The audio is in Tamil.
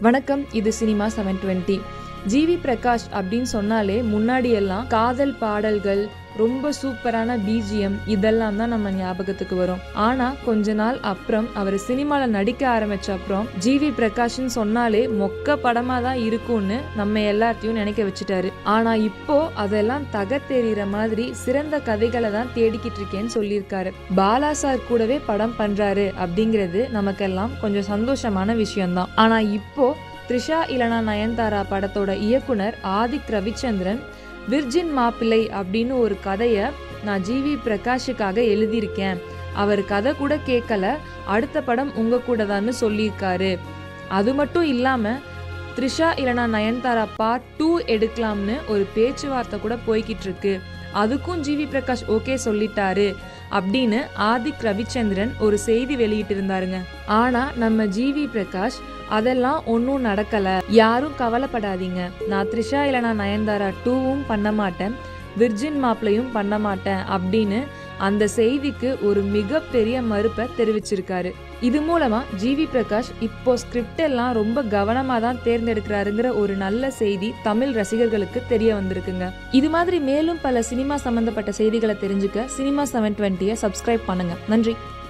வணக்கம் இது cinema seven twenty GV Prakash அப்படின்னு சொன்னாலே முன்னாடி எல்லாம் காதல் பாடல்கள் ரொம்ப சூப்பரான பிஜிஎம் இதெல்லாம் தான் நம்ம ஞாபகத்துக்கு வரும் ஆனா கொஞ்ச நாள் அப்புறம் அவர் சினிமால நடிக்க ஆரம்பிச்ச அப்புறம் ஜிவி பிரகாஷ்னு சொன்னாலே மொக்க படமா தான் இருக்கும்னு நம்ம எல்லாத்தையும் நினைக்க வச்சுட்டாரு ஆனா இப்போ அதெல்லாம் தகத்தெறிகிற மாதிரி சிறந்த கதைகளை தான் தேடிக்கிட்டு இருக்கேன்னு சொல்லியிருக்காரு பாலா சார் கூடவே படம் பண்றாரு அப்படிங்கிறது நமக்கெல்லாம் கொஞ்சம் சந்தோஷமான விஷயம்தான் ஆனா இப்போ த்ரிஷா இலனா நயன்தாரா படத்தோட இயக்குனர் ஆதிக் ரவிச்சந்திரன் விர்ஜின் மாப்பிள்ளை அப்படின்னு ஒரு கதையை நான் ஜிவி பிரகாஷுக்காக எழுதியிருக்கேன் அவர் கதை கூட கேட்கல அடுத்த படம் உங்க கூட தான்னு சொல்லியிருக்காரு அது மட்டும் இல்லாம த்ரிஷா இல்லைனா நயன்தாரா பார்ட் டூ எடுக்கலாம்னு ஒரு பேச்சுவார்த்தை கூட போய்கிட்டு இருக்கு அதுக்கும் ஜிவி பிரகாஷ் ஓகே சொல்லிட்டாரு அப்படின்னு ஆதிக் ரவிச்சந்திரன் ஒரு செய்தி வெளியிட்டு இருந்தாருங்க ஆனா நம்ம ஜிவி பிரகாஷ் அதெல்லாம் ஒன்றும் நடக்கல யாரும் கவலைப்படாதீங்க நான் த்ரிஷா இல்லைனா நயன்தாரா டூவும் பண்ண மாட்டேன் விர்ஜின் மாப்பிளையும் பண்ண மாட்டேன் அப்படின்னு அந்த செய்திக்கு ஒரு மிகப்பெரிய மறுப்பை தெரிவிச்சிருக்காரு இது மூலமா ஜிவி பிரகாஷ் இப்போ ஸ்கிரிப்ட் எல்லாம் ரொம்ப கவனமா தான் தேர்ந்தெடுக்கிறாருங்கிற ஒரு நல்ல செய்தி தமிழ் ரசிகர்களுக்கு தெரிய வந்திருக்குங்க இது மாதிரி மேலும் பல சினிமா சம்பந்தப்பட்ட செய்திகளை தெரிஞ்சுக்க சினிமா செவன் டுவெண்ட்டியை சப்ஸ்கிரைப் பண்ணுங்க நன்றி